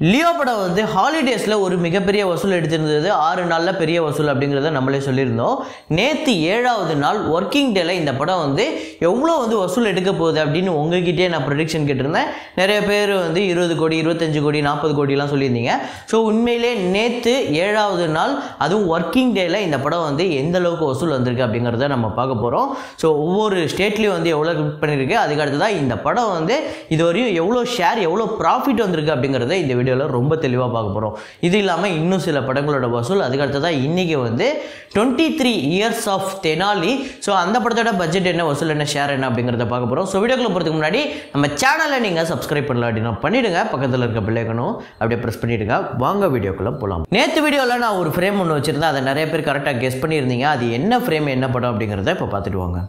Leo படம் வந்து ஹாலிடேஸில் ஒரு மிகப்பெரிய வசூல் எடுத்திருந்தது ஆறு நாளில் பெரிய வசூல் அப்படிங்கிறத நம்மளே சொல்லியிருந்தோம் நேற்று ஏழாவது நாள் ஒர்க்கிங் டேல இந்த படம் வந்து எவ்வளோ வந்து வசூல் எடுக்க போகுது அப்படின்னு உங்ககிட்டே நான் ப்ரொடிக்ஷன் கேட்டிருந்தேன் நிறைய பேர் வந்து இருபது கோடி இருபத்தஞ்சு கோடி நாற்பது கோடிலாம் சொல்லியிருந்தீங்க ஸோ உண்மையிலே நேற்று ஏழாவது நாள் அதுவும் ஒர்க்கிங் டேல இந்த படம் வந்து எந்த அளவுக்கு வசூல் வந்திருக்கு அப்படிங்கிறத நம்ம பார்க்க போகிறோம் ஸோ ஒவ்வொரு ஸ்டேட்லேயும் வந்து எவ்வளோ கிளிக் பண்ணியிருக்கு அதுக்கு அடுத்ததாக இந்த படம் வந்து இதுவரையும் எவ்வளோ ஷேர் எவ்வளோ ப்ராஃபிட் வந்திருக்கு அப்படிங்கிறத இந்த வீடியோவில் ரொம்ப தெளிவாக பார்க்க போகிறோம் இது இல்லாமல் இன்னும் சில படங்களோட வசூல் அதுக்கு அடுத்ததாக இன்றைக்கி வந்து twenty three years of Thenali so அந்த படத்தோட பட்ஜெட் என்ன வசூல் என்ன ஷேர் என்ன அப்படிங்கிறத பார்க்க போகிறோம் ஸோ வீடியோக்குள்ள போகிறதுக்கு முன்னாடி நம்ம சேனலை நீங்கள் சப்ஸ்கிரைப் பண்ணல அப்படின்னா பண்ணிவிடுங்க பக்கத்தில் இருக்க பிள்ளைக்கணும் அப்படியே ப்ரெஸ் பண்ணிவிடுங்க வாங்க வீடியோக்குள்ளே போகலாம் நேற்று வீடியோவில் நான் ஒரு ஃப்ரேம் ஒன்று வச்சுருந்தேன் அதை நிறைய பேர் கரெக்டாக கெஸ் பண்ணியிருந்தீங்க அது என்ன ஃப்ரேம் என்ன படம் அப்படிங்கிறத இப்போ பார்த்துட்டு வாங்க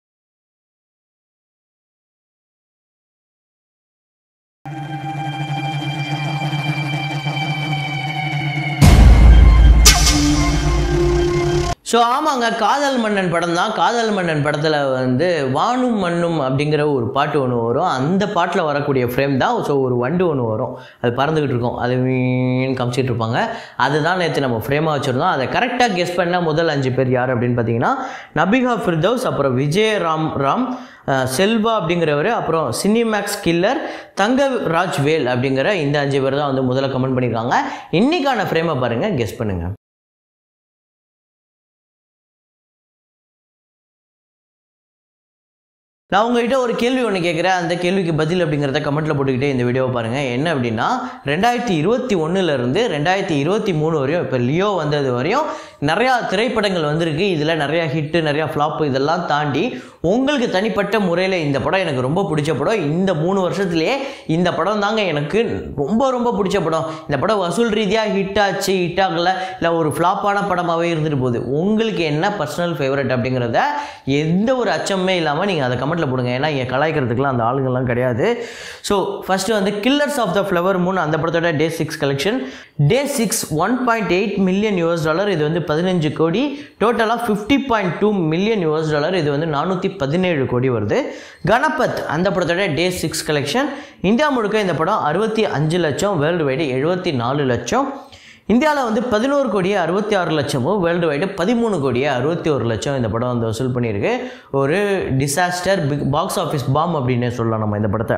ஸோ ஆமாங்க காதல் மன்னன் படம் தான் காதல் மன்னன் படத்தில் வந்து வானும் மண்ணும் அப்படிங்கிற ஒரு பாட்டு ஒன்று வரும் அந்த பாட்டில் வரக்கூடிய ஃப்ரேம் தான் ஸோ ஒரு வண்டு ஒன்று வரும் அது பறந்துக்கிட்டு இருக்கும் அது மீன் காமிச்சிட்டு இருப்பாங்க அதுதான் நேற்று நம்ம ஃப்ரேமாக வச்சுருந்தோம் அதை கரெக்டாக கெஸ் பண்ண முதல் அஞ்சு பேர் யார் அப்படின்னு பார்த்தீங்கன்னா நபிகா ஃபிர்தௌஸ் அப்புறம் விஜய ராம் ராம் அஹ், செல்வா அப்படிங்கிறவர் அப்புறம் சினிமேக்ஸ் கில்லர் தங்க ராஜ் வேல் அப்படிங்கிற இந்த அஞ்சு பேர் தான் வந்து முதல்ல கமெண்ட் பண்ணியிருக்காங்க இன்னைக்கான ஃப்ரேமை பாருங்கள் கெஸ் பண்ணுங்கள் நான் உங்ககிட்ட ஒரு கேள்வி ஒன்று கேட்குறேன் அந்த கேள்விக்கு பதில் அப்படிங்கிறத கமெண்ட்டில் போட்டுக்கிட்டே இந்த வீடியோவை பாருங்கள் என்ன அப்படின்னா ரெண்டாயிரத்தி இருபத்தி ஒன்றுலேருந்து ரெண்டாயிரத்தி இருபத்தி மூணு வரையும் இப்போ லியோ வந்தது வரையும் நிறையா திரைப்படங்கள் வந்திருக்கு இதில் நிறையா ஹிட்டு நிறையா ஃப்ளாப்பு இதெல்லாம் தாண்டி உங்களுக்கு தனிப்பட்ட முறையில் இந்த படம் எனக்கு ரொம்ப பிடிச்ச படம் இந்த மூணு வருஷத்துலேயே இந்த படம் தாங்க எனக்கு ரொம்ப ரொம்ப பிடிச்ச படம் இந்த படம் வசூல் ரீதியாக ஹிட் ஆச்சு ஹிட் ஆகலை இல்லை ஒரு ஃப்ளாப்பான படமாகவே இருந்துட்டு போகுது உங்களுக்கு என்ன பர்சனல் ஃபேவரட் அப்படிங்கிறத எந்த ஒரு அச்சமே இல்லாமல் நீங்கள் அதை கமெண்ட்டில் போடுங்க ஏன்னா இங்கே கலாய்க்கிறதுக்குலாம் அந்த ஆளுங்கள்லாம் கிடையாது ஸோ ஃபஸ்ட்டு வந்து killers of the flower moon அந்த படத்தோட day six collection day six one point eight million US dollar இது வந்து பதினஞ்சு கோடி டோட்டலாக fifty point two million US dollar இது வந்து நானூற்றி பதினேழு கோடி வருது கணபத் அந்த படத்தோட டே சிக்ஸ் கலெக்ஷன் இந்தியா முழுக்க இந்த படம் அறுபத்தி அஞ்சு லட்சம் வேர்ல்டு வைடு எழுபத்தி நாலு லட்சம் இந்தியாவில் வந்து பதினோரு கோடியே அறுபத்தி ஆறு லட்சமும் வேர்ல்டு வைடு பதிமூணு கோடியே அறுபத்தி ஒரு லட்சம் இந்த படம் வந்து வசூல் பண்ணியிருக்கு ஒரு disaster big box office bomb அப்படின்னே சொல்லலாம் நம்ம இந்த படத்தை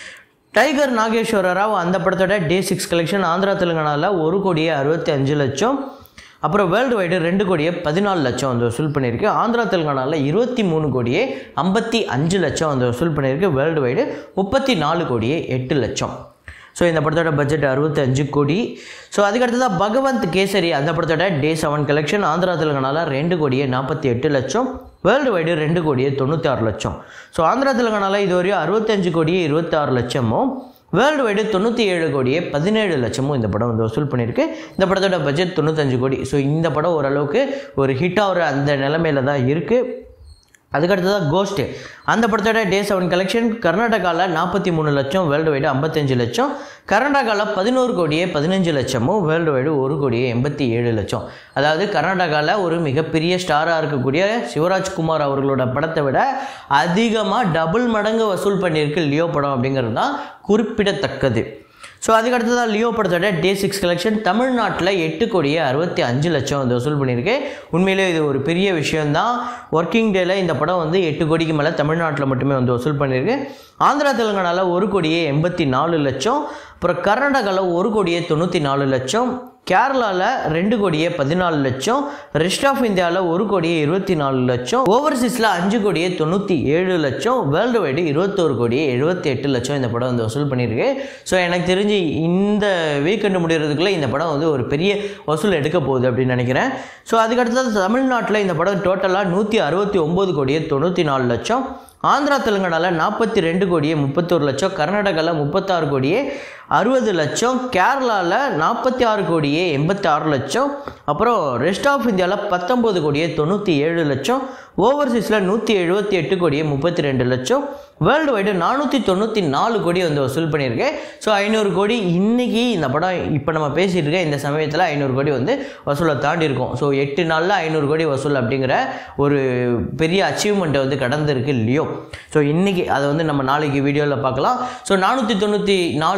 டைகர் நாகேஸ்வர ராவ் அந்த படத்தோட டே சிக்ஸ் கலெக்ஷன் ஆந்திரா தெலுங்கானாவில் ஒரு கோடியே அறுபத்தி அஞ்சு லட்சம் அப்புறம் வேர்ல்டு வைடு ரெண்டு கோடியே பதினாலு லட்சம் வந்து வசூல் பண்ணியிருக்கு ஆந்திரா தெலுங்கானாவில் இருபத்தி மூணு கோடியே ஐம்பத்தி அஞ்சு லட்சம் வந்து வசூல் பண்ணியிருக்கு வேர்ல்டு வைடு முப்பத்தி நாலு கோடியே எட்டு லட்சம் ஸோ இந்த படத்தோட பட்ஜெட் அறுபத்தி அஞ்சு கோடி ஸோ அதுக்கடுத்ததாக பகவந்த் கேசரி அந்த படத்தோட டே செவன் கலெக்ஷன் ஆந்திரா தெலுங்கானாவில் ரெண்டு கோடியே நாற்பத்தி எட்டு லட்சம் வேர்ல்டு வைடு ரெண்டு கோடியே தொண்ணூற்றி ஆறு லட்சம் ஸோ ஆந்திரா தெலுங்கானாவில் இதுவரையும் அறுபத்தஞ்சு கோடியே இருபத்தாறு லட்சமும் வேர்ல்டு வைடு தொண்ணூற்றி ஏழு கோடியே பதினேழு லட்சமும் இந்த படம் வந்து வசூல் பண்ணியிருக்கு இந்த படத்தோட பட்ஜெட் தொண்ணூத்தஞ்சு கோடி ஸோ இந்த படம் ஓரளவுக்கு ஒரு ஹிட் ஆகிற அந்த நிலமையில தான் இருக்குது அதுக்கடுத்ததாக கோஸ்ட்டு அந்த படத்தோட டே செவன் கலெக்ஷன் கர்நாடகாவில் நாற்பத்தி மூணு லட்சம் வேர்ல்டு வைடு ஐம்பத்தஞ்சு லட்சம் கர்நாடகாவில் பதினோரு கோடியே பதினஞ்சு லட்சமும் வேர்ல்டு வைடு ஒரு கோடியே எண்பத்தி ஏழு லட்சம் அதாவது கர்நாடகாவில் ஒரு மிகப்பெரிய ஸ்டாராக இருக்கக்கூடிய சிவராஜ்குமார் அவர்களோட படத்தை விட அதிகமாக டபுள் மடங்கு வசூல் பண்ணியிருக்கு லியோ படம் அப்படிங்கிறது தான் குறிப்பிடத்தக்கது ஸோ அதுக்கடுத்ததாக லியோ படத்தோட டே சிக்ஸ் கலெக்ஷன் தமிழ்நாட்டில் எட்டு கோடியே அறுபத்தி அஞ்சு லட்சம் வந்து வசூல் பண்ணியிருக்கு உண்மையிலே இது ஒரு பெரிய விஷயம்தான் ஒர்க்கிங் டேல இந்த படம் வந்து எட்டு கோடிக்கு மேலே தமிழ்நாட்டில் மட்டுமே வந்து வசூல் பண்ணியிருக்கு ஆந்திரா தெலுங்கானாவில் ஒரு கோடியே எண்பத்தி நாலு லட்சம் அப்புறம் கர்நாடகாவில் ஒரு கோடியே தொண்ணூற்றி நாலு லட்சம் கேரளாவில் ரெண்டு கோடியே பதினாலு லட்சம் ரெஸ்ட் ஆஃப் இந்தியாவில் ஒரு கோடியே இருபத்தி நாலு லட்சம் ஓவர்சீஸில் அஞ்சு கோடியே தொண்ணூற்றி ஏழு லட்சம் வேர்ல்டு வைடு இருபத்தோரு கோடியே எழுபத்தி எட்டு லட்சம் இந்த படம் வந்து வசூல் பண்ணியிருக்கு ஸோ எனக்கு தெரிஞ்சு இந்த வீக்கெண்டு முடிகிறதுக்குள்ளே இந்த படம் வந்து ஒரு பெரிய வசூல் எடுக்க போகுது அப்படின்னு நினைக்கிறேன் ஸோ அதுக்கடுத்தது தமிழ்நாட்டில் இந்த படம் டோட்டலாக நூற்றி அறுபத்தி ஒம்பது கோடியே தொண்ணூற்றி நாலு லட்சம் ஆந்திரா தெலுங்கானாவில் நாற்பத்தி ரெண்டு கோடியே முப்பத்தோரு லட்சம் கர்நாடகாவில் முப்பத்தாறு கோடியே அறுபது லட்சம் கேரளாவில் நாற்பத்தி ஆறு கோடியே எண்பத்தி ஆறு லட்சம் அப்புறம் ரெஸ்ட் ஆஃப் இந்தியாவில் பத்தொம்பது கோடியே தொண்ணூற்றி ஏழு லட்சம் ஓவர்சீஸில் நூற்றி எழுபத்தி எட்டு கோடியே முப்பத்தி ரெண்டு லட்சம் வேர்ல்டு வைடு நானூற்றி தொண்ணூற்றி நாலு கோடி வந்து வசூல் பண்ணியிருக்கேன் ஸோ ஐநூறு கோடி இன்னைக்கு இந்த படம் இப்போ நம்ம பேசிகிட்டு இருக்க இந்த சமயத்தில் ஐநூறு கோடி வந்து வசூலை தாண்டி இருக்கும் ஸோ எட்டு நாளில் ஐநூறு கோடி வசூல் அப்படிங்கிற ஒரு பெரிய அச்சீவ்மெண்ட்டை வந்து கடந்திருக்கு லியோ ஸோ இன்றைக்கி அதை வந்து நம்ம நாளைக்கு வீடியோவில் பார்க்கலாம் ஸோ நானூற்றி தொண்ணூற்றி நாலு கோடி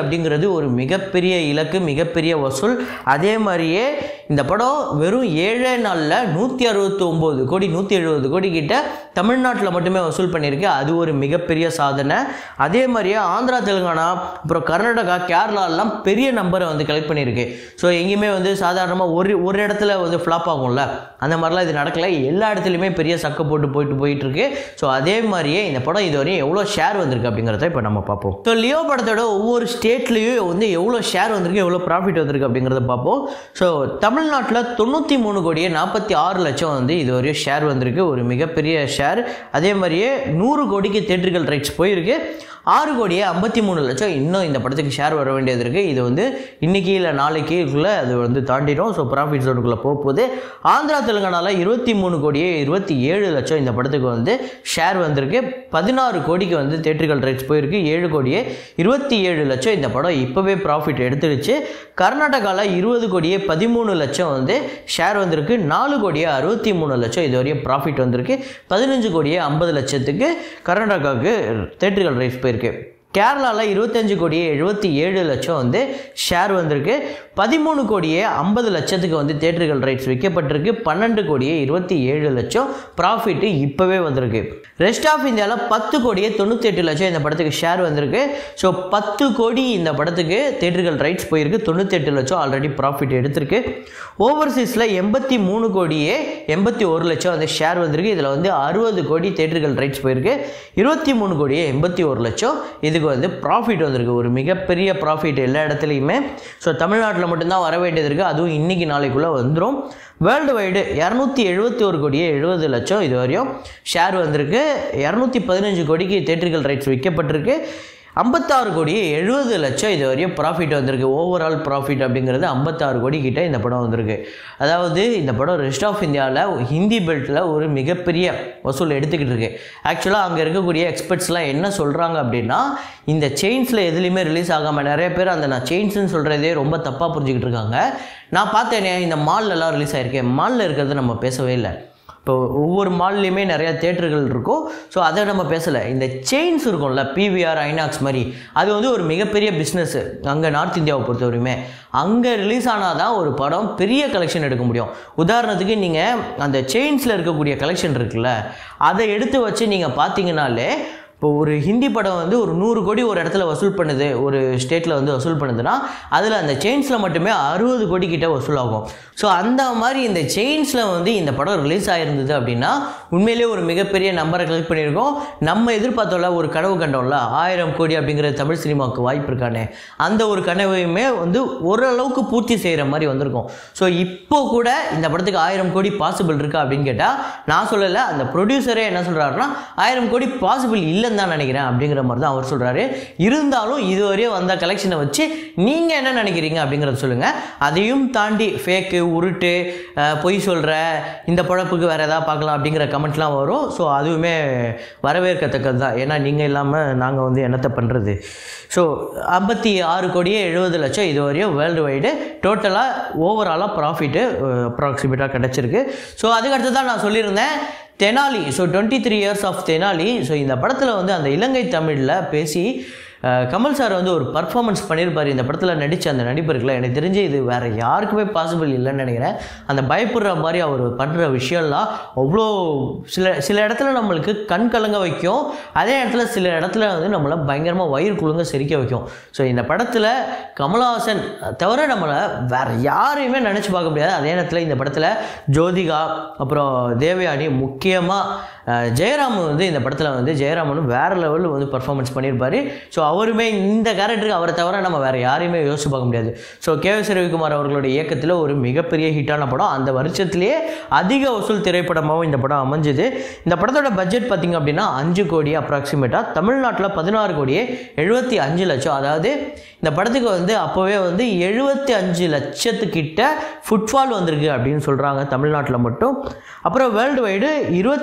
அப்படிங்கிறது ஒரு மிகப்பெரிய இலக்கு மிகப்பெரிய வசூல் அதே மாதிரியே இந்த படம் வெறும் ஏழே நாளில் நூற்றி அறுபத்தி ஒம்பது கோடி நூற்றி எழுபது கோடி கிட்ட தமிழ்நாட்டில் மட்டுமே வசூல் பண்ணியிருக்கு அது ஒரு மிகப்பெரிய சாதனை அதே மாதிரியே ஆந்திரா தெலுங்கானா அப்புறம் கர்நாடகா கேரளாலாம் பெரிய நம்பரை வந்து கலெக்ட் பண்ணியிருக்கு ஸோ எங்கேயுமே வந்து சாதாரணமாக ஒரு ஒரு இடத்துல வந்து ஃப்ளாப் ஆகும்ல அந்த மாதிரிலாம் இது நடக்கல எல்லா இடத்துலையுமே பெரிய சக்கை போட்டு போயிட்டு போயிட்டு இருக்கு ஸோ அதே மாதிரியே இந்த படம் இதுவரையும் எவ்வளோ ஷேர் வந்திருக்கு அப்படிங்கிறத இப்போ நம்ம பார்ப்போம் ஸோ லியோ படத்தோட ஒவ்வொரு ஸ்டேட்லேயும் வந்து எவ்வளோ ஷேர் வந்திருக்கு எவ்வளோ ப்ராஃபிட் வந்திருக்கு அப்படிங்கிறத பார்ப்போம் ஸோ தமிழ்நாட்டில் தொண்ணூற்றி மூணு கோடியே நாற்பத்தி ஆறு லட்சம் வந்து இதுவரையும் ஷேர் வந்திருக்கு ஒரு மிகப்பெரிய ஷேர் அதே மாதிரியே நூறு கோடிக்கு தேட்டர்கள் ரைட்ஸ் போயிருக்கு ஆறு கோடியே ஐம்பத்தி மூணு லட்சம் இன்னும் இந்த படத்துக்கு ஷேர் வர வேண்டியது இருக்குது இது வந்து இன்னைக்கு இல்லை நாளைக்குள்ளே அது வந்து தாண்டிடும் ஸோ ப்ராஃபிட் ஜோனுக்குள்ளே போக போகுது ஆந்திரா தெலுங்கானாவில் இருபத்தி மூணு கோடியே இருபத்தி ஏழு லட்சம் இந்த படத்துக்கு வந்து ஷேர் வந்திருக்கு பதினாறு கோடிக்கு வந்து தேட்டர்கள் ரைட்ஸ் போயிருக்கு ஏழு கோடியே இருபத்தி ஏழு லட்சம் இந்த படம் இப்போவே ப்ராஃபிட் எடுத்துடுச்சு கர்நாடகாவில் இருபது கோடியே பதிமூணு லட்சம் வந்து ஷேர் வந்திருக்கு நாலு கோடியே அறுபத்தி மூணு லட்சம் இது வரையும் ப்ராஃபிட் வந்திருக்கு பதினஞ்சு கோடியே ஐம்பது லட்சத்துக்கு கர்நாடகாவுக்கு தேட்டர்கள் ரைட்ஸ் போயிருக்கு கேரளாவில் இருபத்தஞ்சு கோடியே எழுபத்தி ஏழு லட்சம் வந்து ஷேர் வந்திருக்கு பதிமூணு கோடியே ஐம்பது லட்சத்துக்கு வந்து தேட்டர்கள் ரைட்ஸ் விற்கப்பட்டிருக்கு பன்னெண்டு கோடியே இருபத்தி ஏழு லட்சம் ப்ராஃபிட்டு இப்போவே வந்திருக்கு ரெஸ்ட் ஆஃப் இந்தியாவில் பத்து கோடியே தொண்ணூற்றி எட்டு லட்சம் இந்த படத்துக்கு ஷேர் வந்திருக்கு ஸோ பத்து கோடி இந்த படத்துக்கு தேட்டர்கள் ரைட்ஸ் போயிருக்கு தொண்ணூற்றி எட்டு லட்சம் ஆல்ரெடி ப்ராஃபிட் எடுத்திருக்கு ஓவர்சீஸில் எண்பத்தி மூணு கோடியே எண்பத்தி ஒரு லட்சம் வந்து ஷேர் வந்திருக்கு இதில் வந்து அறுபது கோடி தேட்டர்கள் ரைட்ஸ் போயிருக்கு இருபத்தி மூணு கோடியே எண்பத்தி ஒரு லட்சம் இதுக்கு வந்து ப்ராஃபிட் வந்திருக்கு ஒரு மிகப்பெரிய ப்ராஃபிட் எல்லா இடத்துலையுமே ஸோ தமிழ்நாட்டில் மட்டும்தான் வர வேண்டியது இருக்குது அதுவும் இன்னைக்கு நாளைக்குள்ளே வந்துடும் வேர்ல்டு வைடு இரநூத்தி எழுபத்தி ஒரு கோடியே எழுபது லட்சம் இது வரையும் ஷேர் வந்திருக்கு இரநூத்தி பதினஞ்சு கோடிக்கு தேட்டர்கள் ரைட்ஸ் விற்கப்பட்டிருக்கு ஐம்பத்தாறு கோடி எழுபது லட்சம் இது வரையும் ப்ராஃபிட் வந்திருக்கு ஓவரால் ப்ராஃபிட் அப்படிங்கிறது ஐம்பத்தாறு கோடி கிட்ட இந்த படம் வந்திருக்கு அதாவது இந்த படம் ரெஸ்ட் ஆஃப் இந்தியாவில் ஹிந்தி பெல்ட்டில் ஒரு மிகப்பெரிய வசூல் எடுத்துக்கிட்டு இருக்கு ஆக்சுவலாக அங்கே இருக்கக்கூடிய எக்ஸ்பர்ட்ஸ்லாம் என்ன சொல்கிறாங்க அப்படின்னா இந்த செயின்ஸில் எதுலேயுமே ரிலீஸ் ஆகாமல் நிறைய பேர் அந்த நான் செயின்ஸ்னு சொல்கிறதே ரொம்ப தப்பாக புரிஞ்சுக்கிட்டு இருக்காங்க நான் பார்த்தேனே இந்த மால்லலாம் ரிலீஸ் ஆகிருக்கேன் மாலில் இருக்கிறது நம்ம பேசவே இல்லை இப்போ ஒவ்வொரு மால்லையுமே நிறையா தேட்டர்கள் இருக்கும் ஸோ அதை நம்ம பேசலை இந்த செயின்ஸ் இருக்கும்ல பிவிஆர் ஐநாக்ஸ் மாதிரி அது வந்து ஒரு மிகப்பெரிய பிஸ்னஸ் அங்கே நார்த் இந்தியாவை பொறுத்தவரையுமே அங்கே ரிலீஸ் ஆனால் தான் ஒரு படம் பெரிய கலெக்ஷன் எடுக்க முடியும் உதாரணத்துக்கு நீங்கள் அந்த செயின்ஸில் இருக்கக்கூடிய கலெக்ஷன் இருக்குல்ல அதை எடுத்து வச்சு நீங்கள் பார்த்தீங்கனாலே இப்போ ஒரு ஹிந்தி படம் வந்து ஒரு நூறு கோடி ஒரு இடத்துல வசூல் பண்ணுது ஒரு ஸ்டேட்டில் வந்து வசூல் பண்ணுதுன்னா அதில் அந்த செயின்ஸில் மட்டுமே அறுபது கோடி கிட்ட வசூல் ஆகும் ஸோ அந்த மாதிரி இந்த செயின்ஸில் வந்து இந்த படம் ரிலீஸ் ஆகிருந்தது அப்படின்னா உண்மையிலேயே ஒரு மிகப்பெரிய நம்பரை கலெக்ட் பண்ணியிருக்கோம் நம்ம எதிர்பார்த்தோம்ல ஒரு கனவு கண்டோம்ல ஆயிரம் கோடி அப்படிங்கிற தமிழ் சினிமாவுக்கு வாய்ப்பு இருக்கானே அந்த ஒரு கனவையுமே வந்து ஓரளவுக்கு பூர்த்தி செய்கிற மாதிரி வந்திருக்கும் ஸோ இப்போ கூட இந்த படத்துக்கு ஆயிரம் கோடி பாசிபிள் இருக்கா அப்படின்னு கேட்டால் நான் சொல்லலை அந்த ப்ரொடியூசரே என்ன சொல்கிறாருன்னா ஆயிரம் கோடி பாசிபிள் இல்லை இல்லைன்னு தான் நினைக்கிறேன் அப்படிங்கிற மாதிரி தான் அவர் சொல்கிறாரு இருந்தாலும் இதுவரையும் வந்த கலெக்ஷனை வச்சு நீங்கள் என்ன நினைக்கிறீங்க அப்படிங்கிறத சொல்லுங்கள் அதையும் தாண்டி ஃபேக்கு உருட்டு அஹ், பொய் சொல்கிற இந்த பழப்புக்கு வேறு எதாவது பார்க்கலாம் அப்படிங்கிற கமெண்ட்லாம் வரும் ஸோ அதுவுமே வரவேற்கத்தக்கது தான் ஏன்னா நீங்கள் இல்லாமல் நாங்கள் வந்து என்னத்தை பண்ணுறது ஸோ ஐம்பத்தி ஆறு கோடியே எழுபது லட்சம் இதுவரையும் வேர்ல்டு வைடு டோட்டலாக ஓவராலாக ப்ராஃபிட்டு அப்ராக்சிமேட்டாக கிடச்சிருக்கு ஸோ அதுக்கடுத்து தான் நான் சொல்லியிருந்தேன் Thenali so twenty three years of Thenali so இந்த படத்தில் வந்து அந்த இலங்கை தமிழில் பேசி அஹ், கமல் சார் வந்து ஒரு பர்ஃபார்மன்ஸ் பண்ணியிருப்பார் இந்த படத்தில் நடித்த அந்த நடிப்பு இருக்குல்ல எனக்கு தெரிஞ்சு இது வேறு யாருக்குமே பாசிபிள் இல்லைன்னு நினைக்கிறேன் அந்த பயப்படுற மாதிரி அவர் பண்ணுற விஷயம்லாம் அவ்வளோ சில சில இடத்துல நம்மளுக்கு கண் கலங்க வைக்கும் அதே இடத்துல சில இடத்துல வந்து நம்மளை பயங்கரமாக வயிறு குலுங்க சிரிக்க வைக்கும் ஸோ இந்த படத்தில் கமலஹாசன் தவிர நம்மளை வேறு யாரையுமே நினச்சி பார்க்க முடியாது அதே நேரத்தில் இந்த படத்தில் ஜோதிகா அப்புறம் தேவயானி முக்கியமாக ஜெயராம் வந்து இந்த படத்தில் வந்து ஜெயராமனும் வேறு லெவலில் வந்து பர்ஃபார்மன்ஸ் பண்ணியிருப்பாரு ஸோ அவருமே இந்த கேரக்டருக்கு அவரை தவிர நம்ம வேறு யாரையுமே யோசிச்சு பார்க்க முடியாது ஸோ கே எஸ் ரவிக்குமார் அவர்களுடைய இயக்கத்தில் ஒரு மிகப்பெரிய ஹிட்டான படம் அந்த வருஷத்திலேயே அதிக வசூல் திரைப்படமாகவும் இந்த படம் அமைஞ்சுது இந்த படத்தோட பட்ஜெட் பார்த்திங்க அப்படின்னா அஞ்சு கோடி அப்ராக்சிமேட்டாக தமிழ்நாட்டில் பதினாறு கோடியே எழுபத்தி அஞ்சு லட்சம் அதாவது இந்த படத்துக்கு வந்து அப்போவே வந்து எழுபத்தி அஞ்சு லட்சத்துக்கிட்ட ஃபுட்ஃபால் வந்திருக்கு அப்படின்னு சொல்கிறாங்க தமிழ்நாட்டில் மட்டும் அப்புறம் வேர்ல்டு வைடு இருபத்தி அஞ்சு கோடி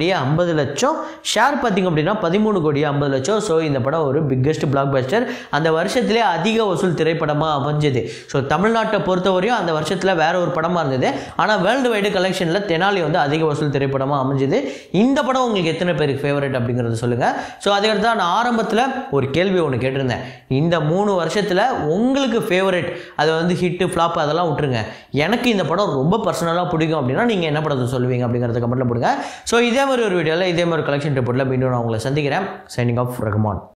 கோடியே ஐம்பது லட்சம் ஷேர் பார்த்தீங்க அப்படின்னா பதிமூணு கோடியே ஐம்பது லட்சம் ஸோ இந்த படம் ஒரு பிக்கெஸ்ட் பிளாக் பஸ்டர் அந்த வருஷத்திலே அதிக வசூல் திரைப்படமாக அமைஞ்சது ஸோ தமிழ்நாட்டை பொறுத்தவரையும் அந்த வருஷத்தில் வேற ஒரு படமாக இருந்தது ஆனால் வேர்ல்டு வைடு கலெக்ஷனில் தெனாலி வந்து அதிக வசூல் திரைப்படமாக அமைஞ்சது இந்த படம் உங்களுக்கு எத்தனை பேருக்கு ஃபேவரட் அப்படிங்கிறத சொல்லுங்கள் ஸோ அதுக்கடுத்து தான் நான் ஆரம்பத்தில் ஒரு கேள்வி ஒன்று கேட்டிருந்தேன் இந்த மூணு வருஷத்தில் உங்களுக்கு ஃபேவரட் அது வந்து ஹிட்டு ஃப்ளாப் அதெல்லாம் விட்டுருங்க எனக்கு இந்த படம் ரொம்ப பர்சனலாக பிடிக்கும் அப்படின்னா நீங்கள் என்ன படத்தை சொல்லுவீங்க அப்படிங்கிறத கமெண்ட்டில் போடுங்க ஸோ இதே மாதிரி ஒரு வீடியோவில் இதே மாதிரி கலெக்ஷன் ரிப்போர்ட்டில் மீண்டும் நான் உங்களை சந்திக்கிறேன் சைனிங் ஆஃப் ரஹ்மான்